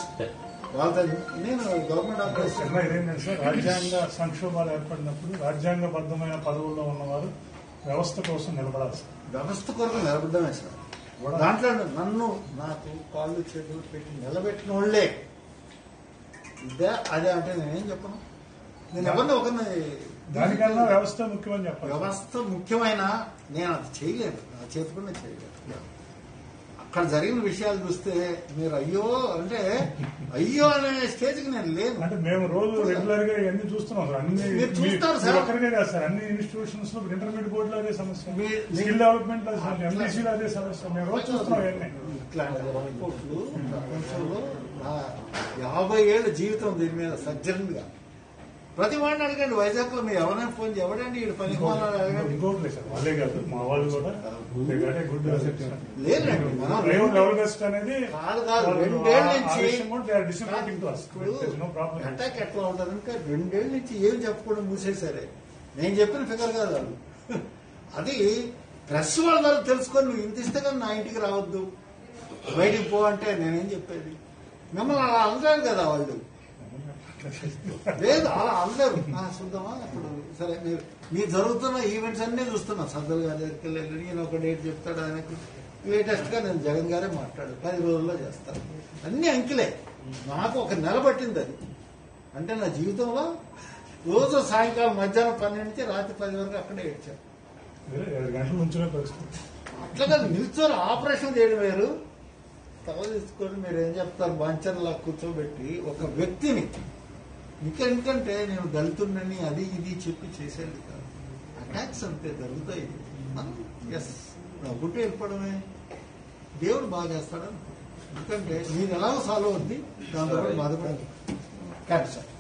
వాళ్ళతో నేను గవర్నమెంట్ అంటే ఆఫీస్ చిన్న ఇదేంటంటే సార్ రాజ్యాంగ సంక్షోభాలు ఏర్పడినప్పుడు రాజ్యాంగబద్ధమైన పదవుల్లో ఉన్నవారు వ్యవస్థ కోసం నిలబడాలి సార్ వ్యవస్థ కొరకు నిలబడ్డమే సార్ కూడా- దాంట్లో నన్ను నాకు కాళ్ళు చేతులు పెట్టి నిలబెట్టిన వాళ్ళే ఇదే అదే అంటే నేనేం చెప్పను నేను ఎవరిని ఒకరిని దానికన్నా వ్యవస్థ ముఖ్యమని చెప్పాలి సార్. వ్యవస్థ ముఖ్యమైన నేను అది చేయలేను నా చేతుకునే చేయలేను అక్కడ జరిగిన విషయాలు చూస్తే మీరు అయ్యో అంటే అయ్యో అనే స్టేజ్కి నేను లేను అంటే మేము రోజు రెగ్యులర్ గా ఇవన్నీ చూస్తున్నాం సార్ అన్ని మీరు చూస్తారు మీ- సార్. మీ ఒక్కరికే కాదు సార్ అన్ని ఇన్స్టిట్యూషన్స్ లో ఇంటర్మీడియట్ బోర్డులో అదే సమస్య మీ- స్కిల్ డెవలప్మెంట్ లో ఎంబీసీలో అదే సమస్య మేము రోజు చూస్తున్నాం ఇవన్నీ ఇట్లాంటి రిపోర్ట్లు ప్రపంచంలో నా యాభై ఏళ్ళ జీవితం దీని మీద సజ్జనంగా ప్రతి వాడిని అడగండి వైజాగ్ లో మీరు ఎవరైనా ఫోన్ చేయ- ఎవడండి ఈ పని అడగండి ఇంకోటి లేదు సార్ వాళ్ళే కాదు మా వాళ్ళు కూడా గుడ్ లేదండి మనం లెవెల్ బెస్ట్ అనేది కాదు కాదు వాళ్ళు రెండేళ్ల ఆ- ఆ నుంచి విషయం కూడా they are disseminating to us. ఇప్పుడు There's no problem. అటాక్ ఎట్లా ఉంటుంది అంటే రెండేళ్ల నుంచి ఏం చెప్పకుండా మూసేశారే నేను చెప్పిన ఫిగర్ కాదు వాళ్ళు అది ప్రెస్ వాళ్ళ ద్వారా తెలుసుకొని నువ్వు ఇంత ఇస్తే కానీ నా ఇంటికి రావద్దు బయటికి పో అంటే నేనేం చెప్పేది మిమ్మల్ని అలా అనలేదు కదా వాళ్ళు లేదు అలా అందరు చూద్దామా ఇప్పుడు సరే మీరు మీరు జరుగుతున్న ఈవెంట్స్ అన్నీ చూస్తున్నా సద్దలు గారి దగ్గరికి వెళ్ళి ఈయన ఒక డేట్ చెప్తాడు ఆయనకి లేటెస్ట్ గా నేను జగన్ గారే మాట్లాడు పది రోజుల్లో చేస్తాను అన్ని అంకిలే నాకు ఒక నెల పట్టింది అది అంటే నా జీవితంలో రోజు సాయంకాలం మధ్యాహ్నం పన్నెండు నుంచి రాత్రి పది వరకు అక్కడే ఏడ్చాను వేరే ఏడు గంటల నుంచే పరిస్థితి అట్లా నిల్చొని ఆపరేషన్ చేయడం వేరు తల తీసుకొని మీరు ఏం చెప్తారు బంచర్లా కూర్చోబెట్టి ఒక వ్యక్తిని ఇంకా ఎందుకంటే నేను దళితుడిని అది ఇది చెప్పి చేసేది కాదు అటాక్స్ అంతే జరుగుతాయి మనం ఎస్ నవ్వుకుంటూ వెళ్ళిపోవడమే దేవుడు బాగా చేస్తాడు ఎందుకంటే మీరు ఎలాగో సాల్వ్ అవుద్ది దాంతో బాధపడాలి క్యాన్సర్